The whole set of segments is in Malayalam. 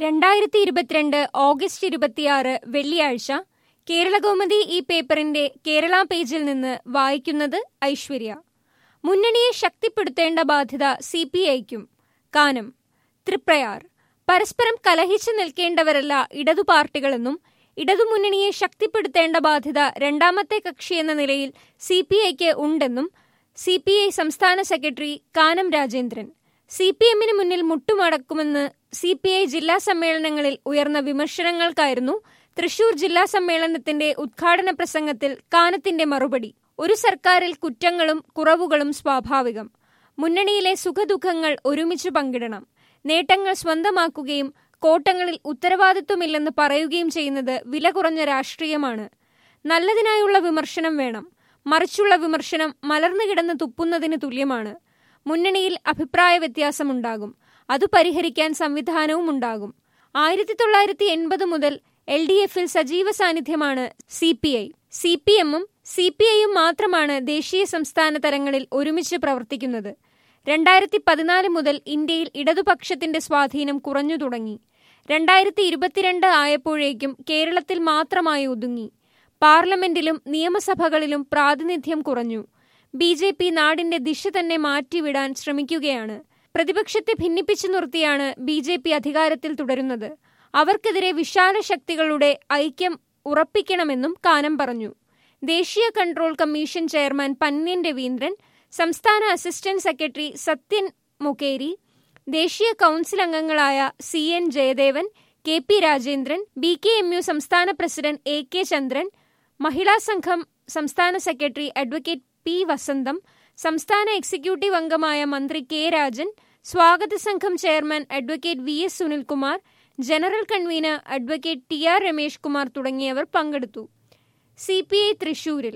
രണ്ടായിരത്തി ഇരുപത്തിരണ്ട് ഓഗസ്റ്റ് ഇരുപത്തിയാറ് വെള്ളിയാഴ്ച കേരളകൗമുദി ഈ പേപ്പറിന്റെ കേരള പേജിൽ നിന്ന് വായിക്കുന്നത് ഐശ്വര്യ മുന്നണിയെ ശക്തിപ്പെടുത്തേണ്ട ബാധ്യത സി പി ഐക്കും കാനം തൃപ്രയാർ പരസ്പരം കലഹിച്ചു നിൽക്കേണ്ടവരല്ല ഇടതു പാർട്ടികളെന്നും ഇടതുമുന്നണിയെ ശക്തിപ്പെടുത്തേണ്ട ബാധ്യത രണ്ടാമത്തെ കക്ഷിയെന്ന നിലയിൽ സി പി ഐക്ക് ഉണ്ടെന്നും സി പി ഐ സംസ്ഥാന secretary Kanam Rajendran C P എമ്മിന് മുന്നിൽ മുട്ടുമടക്കുമെന്ന് സി പി ഐ ജില്ലാ സമ്മേളനങ്ങളിൽ ഉയർന്ന വിമർശനങ്ങൾക്കായിരുന്നു തൃശൂർ ജില്ലാ സമ്മേളനത്തിന്റെ ഉദ്ഘാടന പ്രസംഗത്തിൽ കാനത്തിന്റെ മറുപടി ഒരു സർക്കാരിൽ കുറ്റങ്ങളും കുറവുകളും സ്വാഭാവികം മുന്നണിയിലെ സുഖദുഃഖങ്ങൾ ഒരുമിച്ച് പങ്കിടണം നേട്ടങ്ങൾ സ്വന്തമാക്കുകയും കോട്ടങ്ങളിൽ ഉത്തരവാദിത്വമില്ലെന്ന് പറയുകയും ചെയ്യുന്നത് വില കുറഞ്ഞ രാഷ്ട്രീയമാണ് നല്ലതിനായുള്ള വിമർശനം വേണം മറിച്ചുള്ള വിമർശനം മലർന്നു കിടന്ന് തുപ്പുന്നതിന് തുല്യമാണ് മുന്നണിയിൽ അഭിപ്രായ വ്യത്യാസമുണ്ടാകും അത് പരിഹരിക്കാൻ സംവിധാനവും ഉണ്ടാകും ആയിരത്തി തൊള്ളായിരത്തി എൺപത് മുതൽ എൽ ഡി എഫിൽ സജീവ സാന്നിധ്യമാണ് C P I C P എമ്മും സി പി ഐയും മാത്രമാണ് ദേശീയ സംസ്ഥാന തലങ്ങളിൽ ഒരുമിച്ച് പ്രവർത്തിക്കുന്നത് രണ്ടായിരത്തി പതിനാല് മുതൽ ഇന്ത്യയിൽ ഇടതുപക്ഷത്തിന്റെ സ്വാധീനം കുറഞ്ഞു തുടങ്ങി രണ്ടായിരത്തി ഇരുപത്തിരണ്ട് ആയപ്പോഴേക്കും കേരളത്തിൽ മാത്രമായി ഒതുങ്ങി പാർലമെന്റിലും നിയമസഭകളിലും പ്രാതിനിധ്യം കുറഞ്ഞു ബി ജെ പി നാടിന്റെ ദിശ തന്നെ മാറ്റിവിടാൻ ശ്രമിക്കുകയാണ് പ്രതിപക്ഷത്തെ ഭിന്നിപ്പിച്ചു നിർത്തിയാണ് ബി ജെ പി അധികാരത്തിൽ തുടരുന്നത് അവർക്കെതിരെ വിശാല ശക്തികളുടെ ഐക്യം ഉറപ്പിക്കണമെന്നും കാനം പറഞ്ഞു ദേശീയ control commission chairman Pannyan Raveendran സംസ്ഥാന അസിസ്റ്റന്റ് സെക്രട്ടറി സത്യൻ മുക്കേരി ദേശീയ കൌൺസിൽ അംഗങ്ങളായ C N Jayadevan K P Rajendran B K M U സംസ്ഥാന president A K Chandran Mahila Sangham സംസ്ഥാന സെക്രട്ടറി അഡ്വക്കേറ്റ് പി വസന്തം സംസ്ഥാന എക്സിക്യൂട്ടീവ് അംഗമായ മന്ത്രി കെ രാജൻ സ്വാഗത സംഘം chairman advocate V S Sunilkumar general convener advocate T R Ramesh Kumar തുടങ്ങിയവർ പങ്കെടുത്തു സി പി ഐ തൃശൂരിൽ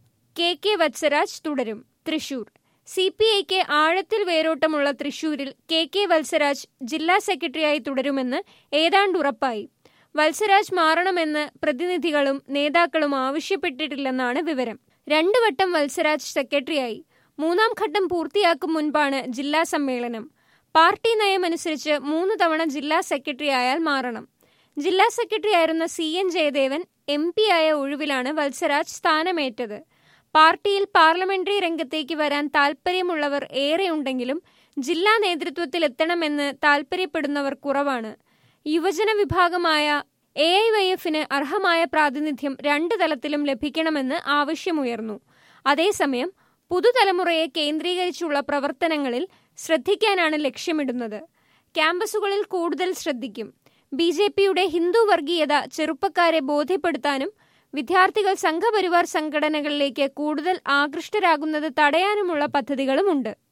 കെ കെ വത്സരാജ് തുടരും തൃശൂർ സി പി ഐക്ക് ആഴത്തിൽ വേരോട്ടമുള്ള തൃശൂരിൽ കെ കെ വത്സരാജ് ജില്ലാ സെക്രട്ടറിയായി തുടരുമെന്ന് ഏതാണ്ട് ഉറപ്പായി വത്സരാജ് മാറണമെന്ന് പ്രതിനിധികളും നേതാക്കളും ആവശ്യപ്പെട്ടിട്ടില്ലെന്നാണ് വിവരം രണ്ടു വട്ടം വത്സരാജ് സെക്രട്ടറിയായി മൂന്നാം ഘട്ടം പൂർത്തിയാക്കും മുൻപാണ് ജില്ലാ സമ്മേളനം പാർട്ടി നയമനുസരിച്ച് മൂന്ന് തവണ ജില്ലാ സെക്രട്ടറി ആയാൽ മാറണം ജില്ലാ സെക്രട്ടറി ആയിരുന്ന C N Jayadevan M P ആയ ഒഴിവിലാണ് വത്സരാജ് സ്ഥാനമേറ്റത് പാർട്ടിയിൽ പാർലമെന്ററി രംഗത്തേക്ക് വരാൻ താൽപ്പര്യമുള്ളവർ ഏറെയുണ്ടെങ്കിലും ജില്ലാ നേതൃത്വത്തിൽ എത്തണമെന്ന് താൽപ്പര്യപ്പെടുന്നവർ കുറവാണ് യുവജന വിഭാഗമായ എ ഐ വൈ എഫിന് അർഹമായ പ്രാതിനിധ്യം രണ്ട് തലത്തിലും ലഭിക്കണമെന്ന് ആവശ്യമുയർന്നു അതേസമയം പുതുതലമുറയെ കേന്ദ്രീകരിച്ചുള്ള പ്രവർത്തനങ്ങളിൽ ശ്രദ്ധിക്കാനാണ് ലക്ഷ്യമിടുന്നത് ക്യാമ്പസുകളിൽ കൂടുതൽ ശ്രദ്ധിക്കും ബി ജെ പിയുടെ ഹിന്ദു വർഗീയത ചെറുപ്പക്കാരെ ബോധ്യപ്പെടുത്താനും വിദ്യാർത്ഥികൾ സംഘപരിവാർ സംഘടനകളിലേക്ക് കൂടുതൽ ആകൃഷ്ടരാകുന്നത് തടയാനുമുള്ള പദ്ധതികളുമുണ്ട്